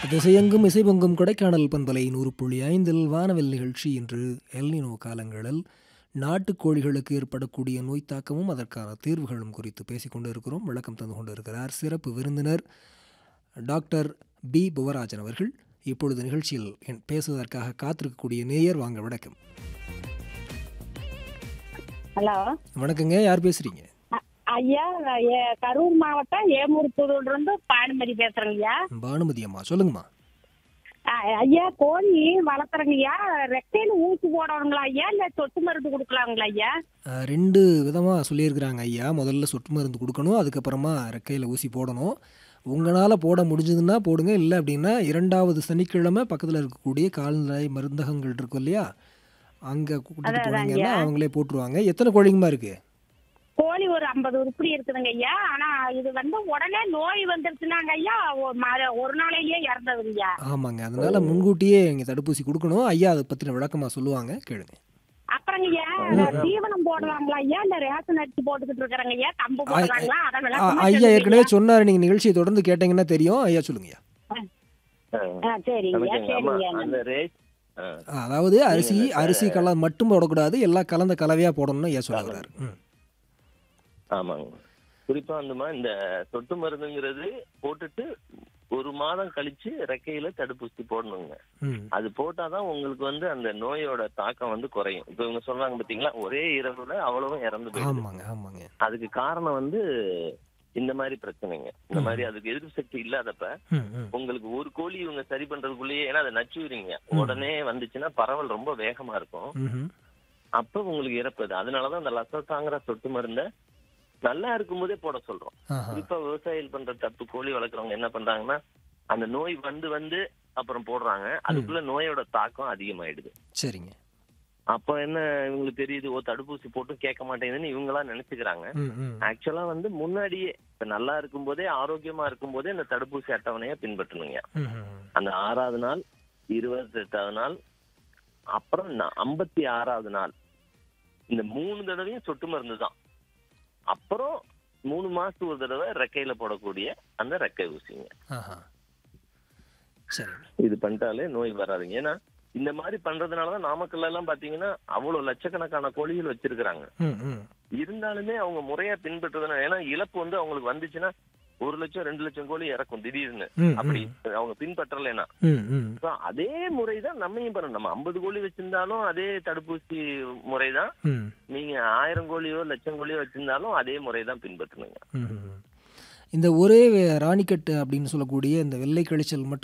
திசையெங்கும் இசைபொங்கும் கொடைக்கானல் பண்பலை நூறு புள்ளி ஐந்தில் வானவில் நிகழ்ச்சி இன்று எல்னினோ காலங்களில் நாட்டுக் கோழிகளுக்கு ஏற்படக்கூடிய நோய் தாக்கமும் அதற்கான தீர்வுகளும் குறித்து பேசிக் கொண்டு இருக்கிறோம் விளக்கம் தந்து கொண்டு இருக்கிறார் சிறப்பு விருந்தினர் டாக்டர் பி புவராஜன் அவர்கள் இப்பொழுது நிகழ்ச்சியில் என் பேசுவதற்காக காத்திருக்கக்கூடிய நேயர் வாங்க வணக்கம் ஹலோ வணக்கங்க யார் பேசுறீங்க அ- ஐயா ஏ- கரூர் மாவட்டம் ஏமூர்புதூர்ல இருந்து பானுமதி பேசுறேங்க ஐயா பானுமதி அம்மா சொல்லுங்கம்மா அ- ஐயா கோழி வளர்த்துறங்க ஐயா ரெக்கையில ஊசி போடணுங்களா ஐயா இல்ல சொட்டு மருந்து கொடுக்கலாங்களா ஐயா அஹ், ரெண்டு விதமாக சொல்லியிருக்கிறாங்க ஐயா முதல்ல சொட்டு மருந்து கொடுக்கணும் அதுக்கப்புறமா ரெக்கையில் ஊசி போடணும் உங்களால் போட முடிஞ்சதுன்னா போடுங்க இல்லை அப்படின்னா இரண்டாவது சனிக்கிழமை பக்கத்தில் இருக்கக்கூடிய கால்நடை மருந்தகங்கள் இருக்கும் இல்லையா அங்கே கூட்டிட்டு அதான் போனீங்கன்னா அவங்களே போட்டுருவாங்க எத்தனை கோழிங்கம்மா இருக்கு கோழி ஒரு ஐம்பது உருப்படி இருக்குதுங்க ஐயா ஆனா இது வந்து உடனே நோய் வந்துருச்சுனாங்க ஐயா ஒ- ம- ஒரு நாளையிலேயே இறந்ததுங்க ஐயா ஆமாங்க அதனால முன்கூட்டியே இங்கே தடுப்பூசி கொடுக்கணும் ஐயா அதை பற்றின விளக்கமாக சொல்லுவாங்க கேளுங்க அப்புறங்க ஐயா தீவனம் போடலாங்களா ஐயா இல்ல ரேஷன் அரிசி போட்டுக்கிட்டு இருக்கிறாங்க ஐயா கம்பு போடலாங்களா அத ஆ, விளக்கமா ஐயா சொல்லுங்க ஏற்கனவே சொன்னார் நீங்கள் நிகழ்ச்சியை தொடர்ந்து கேட்டீங்கன்னா தெரியும் ஐயா சொல்லுங்கய்யா ஆ, சரிங்க ஐயா நமக்கு ஆமா, சரிங்க அந்த ரேஸ் ஆ, அதாவது அரிசி அரிசி கல மட்டும் போடக்கூடாது எல்லாம் கலந்த கலவையாக போடணும்னு ஐயா சொல்லுகிறார் ம் ஆமாங்க குறிப்பா அந்த மாதிரி இந்த சொட்டு மருந்துங்கிறது போட்டுட்டு ஒரு மாதம் கழிச்சு ரெக்கையில தடுப்பூசி போடணுங்க ம் அது போட்டாதான் உங்களுக்கு வந்து அந்த நோயோட தாக்கம் வந்து குறையும் இப்ப இவங்க சொல்றாங்க பாத்தீங்களா ஒரே இரவுல அவ்வளவும் இறந்து போயிடுது ஆமாங்க ஆமாங்க அதுக்கு காரணம் வந்து இந்த மாதிரி பிரச்சனைங்க இந்த மாதிரி அதுக்கு எதிர்ப்பு சக்தி இல்லாதப்ப ம் ம் உங்களுக்கு ஒரு கோழி இவங்க சரி பண்றதுக்குள்ளேயே ஏன்னா அதை நச்சுறீங்க உடனே வந்துச்சுன்னா பரவல் ரொம்ப வேகமா இருக்கும் ம்ஹும். அப்ப உங்களுக்கு இறப்புது அதனாலதான் அந்த லசத்தாங்கிற சொட்டு மருந்த நல்லா இருக்கும்போதே போட சொல்றோம் ஆஹா. இப்ப விவசாயிகள் பண்ற தப்பு கோழி வளர்க்குறவங்க என்ன பண்றாங்கன்னா அந்த நோய் வந்து வந்து அப்புறம் போடுறாங்க அதுக்குள்ள நோயோட தாக்கம் அதிகமாயிடுது சரிங்க அப்ப என்ன இவங்களுக்கு தெரியுது ஓ தடுப்பூசி போட்டும் கேட்க மாட்டேங்குதுன்னு இவங்களா நினைச்சுக்கிறாங்க ம் ம் ஆக்சுவலா வந்து முன்னாடியே இப்ப நல்லா இருக்கும்போதே ஆரோக்கியமா இருக்கும்போதே இந்த தடுப்பூசி அட்டவணையை பின்பற்றணுங்க ம்ஹும். அந்த ஆறாவது நாள் இருபத்தி எட்டாவது நாள் அப்புறம் ஐம்பத்தி ஆறாவது நாள் இந்த மூணு தடவையும் சொட்டு மருந்து தான் அப்புறம் மூணு மாசத்துக்கு ஒரு தடவை ரெக்கையில போடக்கூடிய அந்த ரெக்கை ஊசிங்க ஆஹா சரிங்க இது பண்ணிட்டாலே நோய் வராதுங்க ஏன்னா இந்த மாதிரி பண்றதுனாலதான் நாமக்கல்ல எல்லாம் பாத்தீங்கன்னா அவ்வளவு லட்சக்கணக்கான கோழிகள் வச்சிருக்கிறாங்க ம் ம் இருந்தாலுமே அவங்க முறையா பின்பற்றுறதுனால ஏன்னா இழப்பு வந்து அவங்களுக்கு வந்துச்சுன்னா ஒரு லட்சம் ரெண்டு லட்சம் கோழி இறக்கும் திடீர்னு ம், அப்படி அவங்க பின்பற்றலைன்னா ம் ம் So, அதே முறைதான் நம்மையும் பண்ணணும் நம்ம ஐம்பது கோழி வச்சிருந்தாலும் அதே தடுப்பூசி முறைதான் ம் நீங்க ஆயிரம் கோழியோ லட்சம் கோழியோ வச்சிருந்தாலும் அதே முறைதான் பின்பற்றணுங்க ம் ம். இந்த ஒரே ராணிக்கட்டு அப்படின்னு சொல்லக்கூடிய இந்த வெள்ளை கழிச்சல் மட்டும்